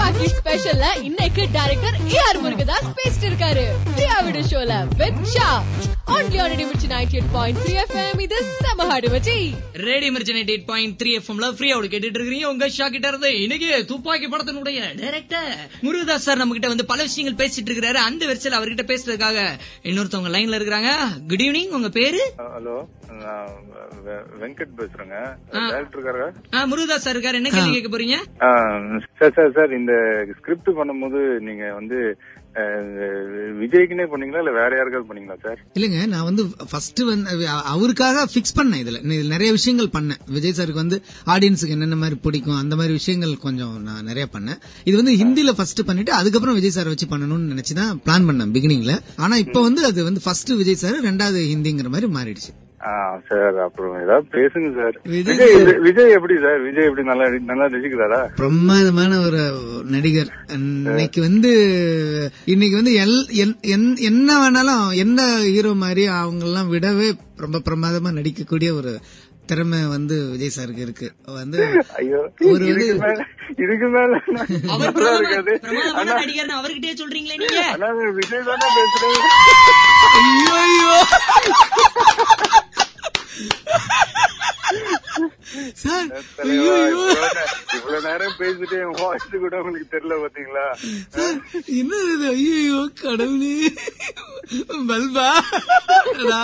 துப்பாக்கி ஸ்பெஷல்ல இன்னைக்கு director A R Murugadoss பேசிட்டு இருக்காரு பிரியா விட ஷோல வித் ஷா ஒன்லி ஆன் டிவிச்சி ninety eight point three FM இது செம ஹாடு வச்சி radio Mirchi night eight point three எஃப்எம்ல ஃப்ரீயோட கேட்டுட்டு இருக்கீங்க உங்க ஷா கிட்ட இருந்து இன்னைக்கு துப்பாக்கி படத்தினுடைய டைரக்டர் முருகதாஸ் சார் நம்ம கிட்ட வந்து பல விஷயங்கள் பேசிட்டு இருக்காரு அந்த வரிசையில் அவர்கிட்ட பேசுறதுக்காக இன்னொருத்தவங்க லைன்ல இருக்கிறாங்க குட் ஈவினிங் உங்க பேரு ஹலோ நான் வெ- வெங்கட் பேசுறேங்க டேரக்டர் இருக்காரா ஆ, முருகதாஸ் சார் இருக்காரு என்ன கேள்வி கேட்க போறீங்க ஆ, சார் சார் சார் இந்த ஸ்கிரிப்ட் பண்ணும்போது நீங்க வந்து அஹ், விஜய்க்குனே பண்ணீங்களா இல்ல வேற யாருக்காவது பண்ணீங்களா சார் இல்லங்க நான் வந்து ஃபர்ஸ்ட் வந்து அ- அவருக்காக ஃபிக்ஸ் பண்ணேன் இதுல இதுல நிறைய விஷயங்கள் பண்ணேன் விஜய் சாருக்கு வந்து ஆடியன்ஸுக்கு என்னென்ன மாதிரி பிடிக்கும் அந்த மாதிரி விஷயங்கள் கொஞ்சம் நான் நிறைய பண்ணேன் இது வந்து ஹிந்தில ஃபர்ஸ்ட் பண்ணிட்டு அதுக்கப்புறம் விஜய் சார் வச்சு பண்ணணும்னு நினைச்சு தான் பிளான் பண்ணேன் பிகினிங்ல ஆனா இப்போ வந்து அது வந்து ஃபர்ஸ்ட் விஜய் சார் ரெண்டாவது ஹிந்திங்கிற மாதிரி மாறிடுச்சு ஆ சார் அப்புறம் ஏதாவது பேசுங்க சார் விஜய் விஜய் விஜய்- விஜய் எப்படி சார் விஜய் எப்படி நல்லா நல்லா ரசிக்கிறாரா பிரமாதமான ஒரு நடிகர் இன்னைக்கு வந்து இன்னைக்கு வந்து எல்- என்- என்- என்ன வேணாலும் எந்த ஹீரோ மாதிரி அவங்க எல்லாம் விடவே ரொம்ப பிரமாதமா நடிக்கக்கூடிய ஒரு திறமை வந்து விஜய் சாருக்கு இருக்கு வந்து ஐயோ ஒரு இதுக்கு இது- மேல இதுக்கு மேல அவர் நல்லா பிரமாதமா- இருக்காது பிரமாதமான ஆனா நடிகர்னு அவர்கிட்டயே சொல்றீங்களே நீங்க ஆனா விஜய் தானே பேசுறேன் ஐயோ ஐயோ சார் ஐயோ தலைவா, ஐயோ இவ்வளவு நே- இவ்வளவு நேரம் பேசிட்டு என் வாய்ஸ் கூட உங்களுக்கு தெரியல பாத்தீங்களா சார் என்ன இது ஐயோ கடவுளே பல்பா அடா.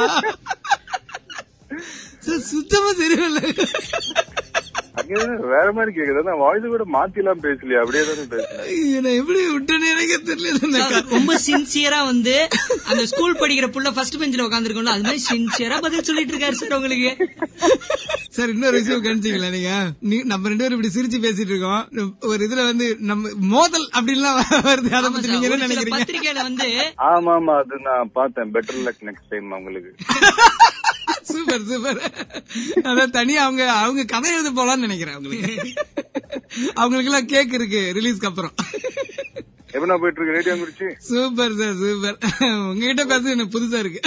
சார் சுத்தமா தெரியல அங்க வேற மாதிரி கேக்குது நான் வாய்ஸ் கூட மாத்தி எல்லாம் பேசலையா அப்படியே தானே பேசுறேன் நான் எப்படி விட்டேன்னு எனக்கு தெரியல சார், ரொம்ப சின்சியரா வந்து அந்த ஸ்கூல் படிக்கிற புள்ள ஃபர்ஸ்ட் பெஞ்சில உட்காந்துருக்கோம்ல அது மாதிரி சின்சியரா பதில் சொல்லிட்டு இருக்காரு சார் உங்களுக்கு சார் இன்னொரு விஷயம் கணிச்சிங்களா நீங்க நீ- நம்ம ரெண்டு பேரும் இப்படி சிரிச்சு பேசிட்டு இருக்கோம் ஒரு இதுல வந்து நம்ம மோதல் அப்படின்லாம் வருது அதை ஆமா பத்தி சார், நீங்க என்ன ஒரு சில நினைக்கிறீங்க பத்திரிக்கையில வந்து ஆமா ஆமா அது நான் பார்த்தேன் பெட்டர் லக் நெக்ஸ்ட் டைம் உங்களுக்கு சூப்பர் சூப்பர் அதான் தனியா அவங்க அவங்க கதை எழுத போலாம்னு நினைக்கிறேன் அவங்களுக்கு அவங்களுக்கு எல்லாம் கேக் இருக்கு ரிலீஸ்க்கு அப்புறம் எப்ப நான் போயிட்டு இருக்கு ரேடியோ குறிச்சு சூப்பர் சார் சூப்பர் உங்ககிட்ட பேச எனக்கு புதுசா இருக்கு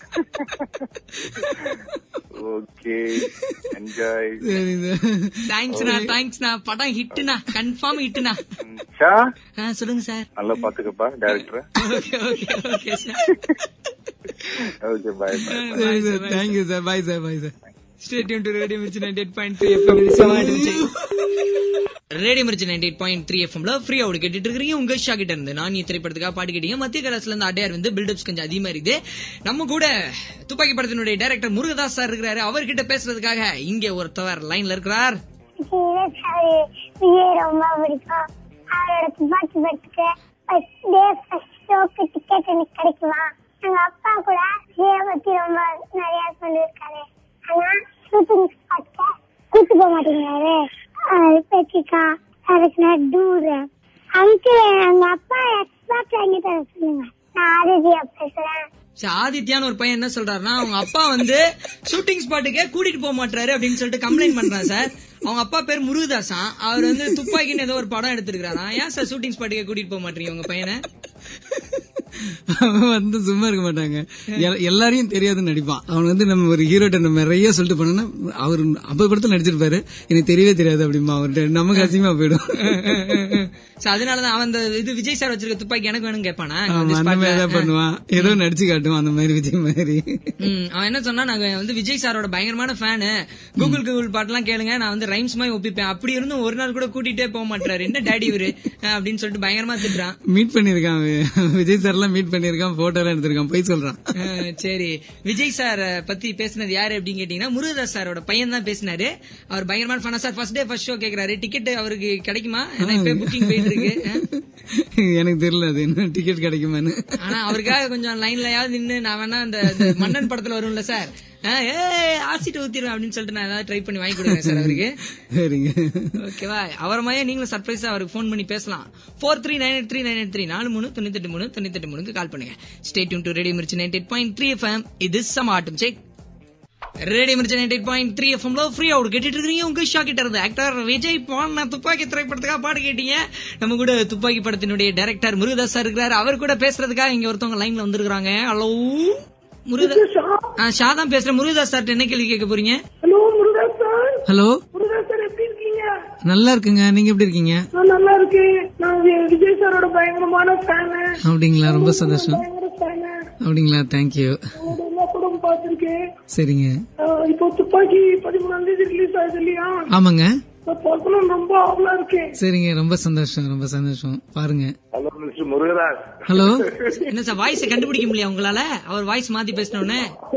ஓகே என்ஜாய் சரி சார் தேங்க்ஸ்ண்ணா தேங்க்ஸ்ண்ணா படம் ஹிட்னா கன்ஃபார்ம் ஹிட்னா ஷா சொல்லுங்க சார் நல்லா பாத்துக்கப்பா director okay okay okay sir okay bye bye சரி sir thank you sir bye sir bye sir stay tuned to radio Mirchi ninety eight point three FM radio Mirchi ninety eight point three எஃப்எம்ல free out கேட்டுட்டு இருக்கீங்க உங்க ஷா கிட்ட இருந்து நான் நீ திரைப்படத்துக்காக பாட்டு கேட்டீங்க மத்திய கலாஸ்ல இருந்து அடையார் வந்து பில்டப்ஸ் கொஞ்சம் அதிகமா இருக்குது நம்ம கூட துப்பாக்கி படத்தினுடைய டைரக்டர் முருகதாஸ் சார் இருக்கிறாரு அவர்கிட்ட பேசுறதுக்காக இங்க ஒருத்தவர் லைன்ல இருக்கிறார் விஜய் விஜய் ரொம்ப பிடிக்கும் அவரோட துப்பாக்கி படத்துக்கு ஃபர்ஸ்ட் டே ஃபர்ஸ்ட் ஷோக்கு டிக்கெட் எனக்கு கிடைக்குமா எங்க அப்பா கூட விஜய பத்தி ரொம்ப நிறைய சொல்லியிருக்காரு ஆனா ஷூட்டிங் ஸ்பாட்க்கு கூட்டு போக மாட்டேங்கிறாரு பேச்சிக்கா அதுக்கு நான் டூரு அங்கிள் எங்க அப்பா எக்ஸ்பார்ட் வாங்கி தர சொல்லுங்க நான் ஆதித்யா பேசுறேன் சரி, ஆதித்யான்னு ஒரு பையன் என்ன சொல்றாருன்னா அவங்க அப்பா வந்து ஷூட்டிங் ஸ்பாட்டுக்கே கூட்டிட்டு போக மாட்டாரு அப்படின்னு சொல்லிட்டு கம்ப்ளைண்ட் பண்றான் சார் அவங்க அப்பா பேர் முருகதாசன் அவர் வந்து துப்பாக்கின்னு ஏதோ ஒரு படம் எடுத்திருக்காரா ஏன் சார் ஷூட்டிங் ஸ்பாட்டுக்கே கூட்டிட்டு போக மாட்டீங்க உங்க பையனை அவன் வந்து சும்மா இருக்க மாட்டாங்க எல்- எல்லாரையும் தெரியாதுன்னு நடிப்பான் அவன் வந்து நம்ம ஒரு ஹீரோட்ட நம்ம நிறைய சொல்லிட்டு பண்ணோம்னா அவர் ஐம்பது படத்துல நடிச்சிருப்பாரு எனக்கு தெரியவே தெரியாது அப்படிமா அவர்கிட்ட நமக்கு அசிங்கமா போயிடும் சோ அதனாலதான் அவன் அந்த இது விஜய் சார் வச்சிருக்க துப்பாக்கி எனக்கு வேணும் கேட்பானா ஆமா, அந்த மாதிரி தான் பண்ணுவான் ஏதோ நடிச்சு காட்டுவான் அந்த மாதிரி விஜய் மாதிரி ம், அவன் என்ன சொன்னா நாங்க வந்து விஜய் சாரோட பயங்கரமான ஃபேனு கூகுள் கூகுள் பாட்டுலாம் கேளுங்க நான் வந்து ரைம்ஸ் மாதிரி ஒப்பிப்பேன் அப்படி இருந்தும் ஒரு நாள் கூட கூட்டிட்டே போக மாட்டாரு என்ன டாடி இவரு அஹ், அப்படின்னு சொல்லிட்டு பயங்கரமா திட்டுறான் மீட் பண்ணிருக்கான் அவன். விஜய் சார் எல்லாம் மீட் பண்ணிருக்கான் போட்டோ எல்லாம் எடுத்திருக்கான் போய் சொல்றான் அஹ், சரி விஜய் சார் பத்தி பேசினது யாரு அப்படின்னு கேட்டீங்கன்னா முருகதாஸ் சாரோட பையன் தான் பேசினாரு அவர் பயங்கரமான ஃபனா sir first day first show கேக்குறாரு டிக்கெட் அவருக்கு கிடைக்குமா ஏன்னா இப்ப புக்கிங் போயிட்டு இருக்கு அஹ். எனக்கு தெரியல அது என்ன டிக்கெட் கிடைக்குமான்னு ஆனா அவருக்காக கொஞ்சம் லைன்லயாவது நின்னு நான் வேணா அந்த இந்த மன்னன் படத்துல வரும்ல சார் அஹ், ஏய் ஆசிட்டு ஊத்திடுவேன் அப்படின்னு சொல்லிட்டு நான் ஏதாவது ட்ரை பண்ணி வாங்கி கொடுக்குறேன் சார் அவருக்கு சரிங்க ஓகேவா அவர் மாதிரியே நீங்களும் சர்ப்ரைஸா அவருக்கு ஃபோன் பண்ணி பேசலாம் four three nine eight three nine eight three நாலு மூணு தொண்ணூத்தி மூணு தொண்ணூத்தி மூணுக்கு கால் பண்ணுங்க stay tuned to radio Mirchi ninety eight point three FM இது சம ஆட்டும் செக் radio Mirchi ninety eight point three எஃப்எம்ல ஃப்ரீ அவுட் கேட்டுட்டு இருக்கீங்க உங்க ஷா கிட்ட இருந்து ஆக்டர் விஜய் பான் துப்பாக்கி திரைப்படத்துக்காக பாடு கேட்டீங்க நம்ம கூட துப்பாக்கி படத்தினுடைய டைரக்டர் முருகதாஸ் சார் இருக்கிறாரு அவர் கூட பேசுறதுக்காக இங்க ஒருத்தவங்க லைன்ல வந்திருக்காங்க ஹலோ முருகதாஸ் ஷா தான் பேசுறேன் முருகதாஸ் சார் என்ன கேள்வி கேட்க போறீங்க hello Muruga sir hello Muruga sir எப்படி இருக்கீங்க இருக்கீங்க நல்லா இருக்குங்க நீங்க எப்படி இருக்கீங்க நான் நல்லா இருக்கேன் நான் வி- விஜய் சாரோட பயங்கரமான ஃபேனு அப்படிங்களா ரொம்ப சந்தோஷம் பயங்கர ஃபேனு அப்படிங்களா தேங்க்யூ அவரோட எல்லா படம் பார்த்திருக்கேன் சரிங்க அஹ் இப்போ துப்பாக்கி பதிமூணாம் தேதி ரிலீஸ் ஆகுது இல்லையா ஆமாங்க நான் பார்க்கணும் ரொம்ப ஆவலா இருக்கேன் சரிங்க ரொம்ப சந்தோஷம் ரொம்ப சந்தோஷம் பாருங்க ஹலோ மிஸ்டர் முருகதாஸ் ஹலோ என்ன சார் வாய்ஸ் கண்டுபிடிக்க முடியல உங்களால அவர் வாய்ஸ் மாத்தி பேசினோன்னு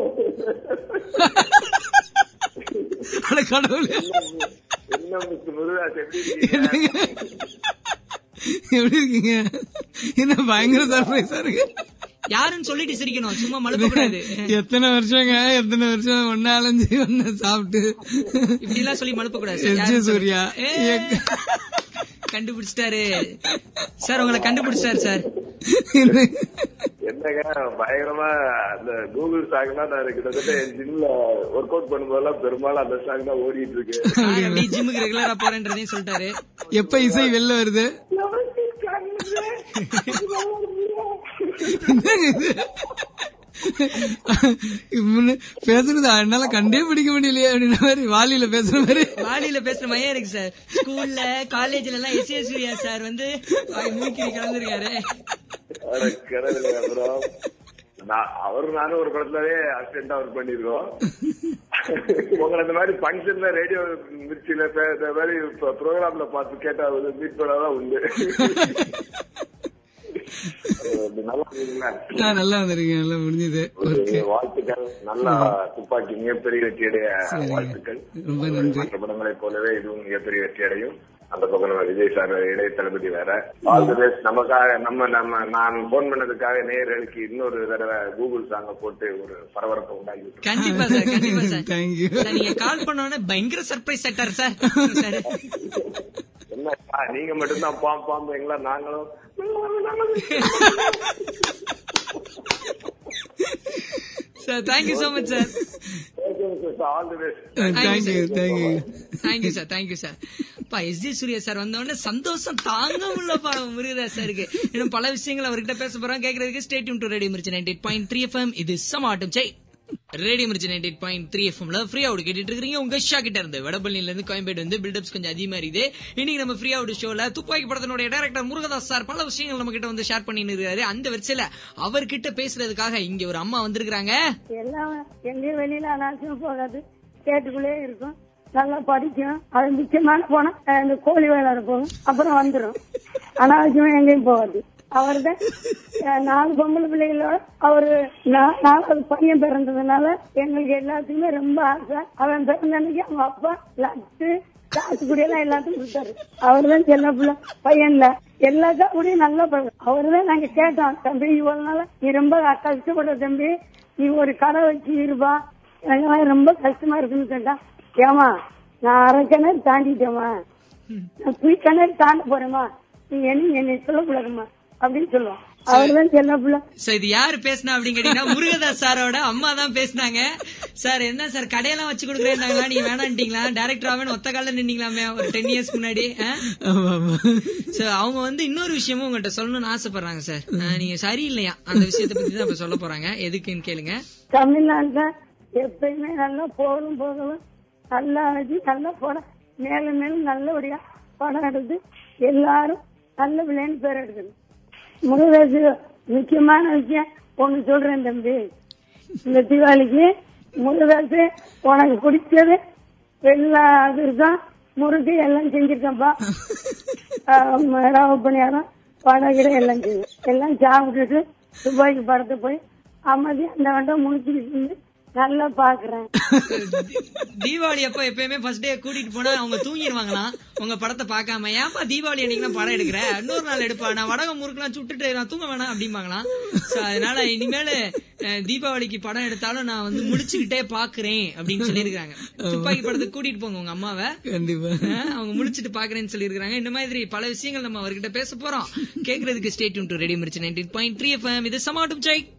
அட கடவுளே என்ன மிஸ்டர் முருகதாஸ் எப்படி இருக்கீங்க? எப்படி இருக்கீங்க என்ன பயங்கர சர்ப்ரைஸா இருக்கு யாருன்னு சொல்லிட்டு சிரிக்கணும் சும்மா மழுப்ப கூடாது எத்தனை வருஷங்க எத்தனை வருஷம் ஒன்னு அலைஞ்சு ஒன்னு சாப்பிட்டு இப்படி எல்லாம் சொல்லி மழுப்ப கூடாது எஸ் ஜே சூர்யா ஏ, கண்டுபிடிச்சிட்டாரு சார் உங்களை கண்டுபிடிச்சிட்டாரு சார் என்னங்க பயங்கரமா அந்த கூகுள் சாங் தான் நான் கிட்டத்தட்ட என் ஜிம்ல ஒர்க் அவுட் பண்ணும்போதெல்லாம் பெரும்பாலும் அந்த சாங் தான் ஓடிட்டு இருக்கு சார் அப்படியே ஜிம்முக்கு ரெகுலரா போறேன்றதையும் சொல்லிட்டாரு எப்ப இசை வெளில வருது என்னங்க இது? இவனு பேசுறது என்னால கண்டே பிடிக்க முடியலையே அப்படின்ற மாதிரி வாலியில பேசுற மாதிரி வாலியில பேசுற மையம் இருக்கு சார் ஸ்கூல்ல காலேஜ்ல எல்லாம் எஸ் எஸ் சூர்யா சார் வந்து மூக்கிரி கலந்துருக்காரு அட கடவுளே, அப்புறம் நான் அவரு நானும் ஒரு படத்துலவே அசிஸ்டண்டா ஒர்க் பண்ணிருக்கோம் உங்களை இந்த மாதிரி ஃபங்க்ஷன்ல ரேடியோ மிர்ச்சியில பே- இந்த மாதிரி ப்ரோக்ராம்ல பார்த்து கேட்டா மீட் பண்ணாதான் உண்டு அது நல்லா இருக்கீங்களா? நான் நல்லா வந்திருக்கேன் நல்லா முடிஞ்சது ஓகே வாழ்த்துக்கள் நல்லா துப்பாக்கி மிகப்பெரிய வெற்றியடைய வாழ்த்துக்கள் ரொம்ப நன்றி மற்ற படங்களைப் போலவே இதுவும் மிகப்பெரிய வெற்றி அடையும் அந்த பக்கம் நம்ம விஜய் சார் இளைய தளபதி வேற ஆல் தி பெஸ்ட் நமக்காக நம்ம நம்ம நான் போன் பண்ணதுக்காக நேயர்களுக்கு இன்னொரு தடவை கூகுள் சாங்க போட்டு ஒரு பரபரப்பை உண்டாக்கி விட்டுருக்கோம். கண்டிப்பா சார் கண்டிப்பா சார் தேங்க்யூ சார் நீங்க கால் பண்ணோன்னே பயங்கர சர்ப்ரைஸ் செட்டார் சார் சார் என்ன ஆ, நீங்க மட்டும்தான் பாம் பாம் எங்களா நாங்களும் sir thank you so much sir all the best thank you thank you thank you sir thank you sir பா எஸ் ஜே சூர்யா சார் வந்த உடனே சந்தோஷம் தாங்க முடியலப்பா முருகதாஸ் சாருக்கு இன்னும் பல விஷயங்கள் அவர்கிட்ட பேச போறோம் கேட்கறதுக்கு stay tuned to radio Mirchi ninety eight point three FM இது சமாட்டும் ஜெய் radio Mirchi ninety eight point three எஃப்எம்ல ஃப்ரீ அவுட் கேட்டுட்டு இருக்கீங்க உங்க ஷா கிட்ட இருந்து வடபள்ளியில இருந்து கோயம்பேடு வந்து பில்டப்ஸ் கொஞ்சம் அதிகமா இருக்குது இன்னைக்கு நம்ம ஃப்ரீ அவுட் ஷோல துப்பாக்கி படத்தினுடைய டைரக்டர் முருகதாஸ் சார் பல விஷயங்கள் நம்ம கிட்ட வந்து ஷேர் பண்ணிட்டு இருக்காரு அந்த வரிசையில அவர்கிட்ட பேசுறதுக்காக இங்க ஒரு அம்மா வந்திருக்காங்க எல்லாம் எங்கேயும் வெளியில அனாவசியம் போகாது கேட்டுக்குள்ளே இருக்கும் நல்லா படிக்கும் அது முக்கியமான போனா அஹ், இந்த கோழி விளையாட போகும் அப்புறம் வந்துடும் அனாவசியமா எங்கேயும் போகாது அவர்தான் அஹ், நாலு பொம்பளை பிள்ளைகளோட அவரு நா- நாலாவது பையன் பிறந்ததுனால எங்களுக்கு எல்லாத்துக்குமே ரொம்ப ஆசை அவன் பிறந்த அன்னைக்கு அவங்க அப்பா லட்டு காசுக்குடி எல்லாம் எல்லாத்துக்கும் கொடுத்தாரு அவர்தான் செல்ல பிள்ளை பையன்ல எல்லாத்தா கூடயும் நல்லா பழகும் அவர்தான் நாங்க கேட்டோம் தம்பி இவ்வளவு நாளா நீ ரொம்ப கஷ்டப்படுற தம்பி நீ ஒரு கடை வச்சு இருப்பா எனக்கு ரொம்ப கஷ்டமா இருக்குன்னு கேட்டா ஏமா நான் அரை கிணறு தாண்டிட்டேமா நான் புய் கிணறு தாண்ட போறேமா நீ என்ன என்னை சொல்லக்கூடாதுமா அப்படின்னு சொல்லுவான் அவர்தான் செல்ல பிள்ளை சோ இது யாரு பேசினா அப்படின்னு கேட்டீங்கன்னா முருகதாஸ் சாரோட அம்மா தான் பேசினாங்க சார் என்ன சார் கடையெல்லாம் வச்சு கொடுக்குறேன்னாங்களா நீங்க வேணான்ட்டீங்களா டேரக்டராவே ஒத்த கால நின்னீங்களாமே ஒரு டென் இயர்ஸ் முன்னாடி ஆமா ஆமா சோ அவங்க வந்து இன்னொரு விஷயமும் உங்கள்கிட்ட சொல்லணும்னு ஆசைப்படுறாங்க சார் அஹ், நீங்க சரியில்லையா அந்த விஷயத்தை பத்தி தான் இப்ப சொல்ல போறாங்க எதுக்குன்னு கேளுங்க தமிழ்நாட்டுல எப்பயுமே நல்லா போகணும் போகணும் நல்லா அழைச்சி நல்லா படம் மேலும் மேலும் நல்லபடியா படம் எடுத்து எல்லாரும் நல்ல பிள்ளைன்னு பேர் எடுக்கணும் முருகதாசு முக்கியமான விஷயம் ஒண்ணு சொல்றேன் தம்பி இந்த தீபாவளிக்கு முருகதாசு உனக்கு பிடிச்சது எல்லா இது இருக்கும் முறுக்கு எல்லாம் செஞ்சிருக்கேன்ப்பா ரவ பணியாரம் படகிட எல்லாம் செய்யும் எல்லாம் சாப்பிட்டுட்டு துபாய்க்கு படத்தை போய் அமைதி அந்த வட்டம் முடிச்சுக்கிட்டு இருந்து நல்லா பாக்குறேன் தீபாவளி அப்ப எப்பயுமே ஃபர்ஸ்ட் டே கூட்டிட்டு போனா அவங்க தூங்கிடுவாங்களாம் உங்க படத்தை பார்க்காம ஏன்பா தீபாவளி அன்னைக்கு படம் எடுக்கிற இன்னொரு நாள் எடுப்பா நான் வடகம் முறுக்கெல்லாம் சுட்டுட்டு நான் தூங்க வேணாம் அப்படிம்பாங்களாம் So, அதனால இனிமேல் அஹ், தீபாவளிக்கு படம் எடுத்தாலும் நான் வந்து முடிச்சுக்கிட்டே பாக்குறேன் அப்படின்னு சொல்லியிருக்காங்க துப்பாக்கி படத்துக்கு கூட்டிட்டு போங்க உங்க அம்மாவை கண்டிப்பா அஹ், அவங்க முடிச்சிட்டு பாக்குறேன்னு சொல்லியிருக்காங்க இந்த மாதிரி பல விஷயங்கள் நம்ம அவர்கிட்ட பேச போறோம் கேக்குறதுக்கு stay tuned to radio Mirchi nineteen point three FM இது சமாட்டும் ஜெய்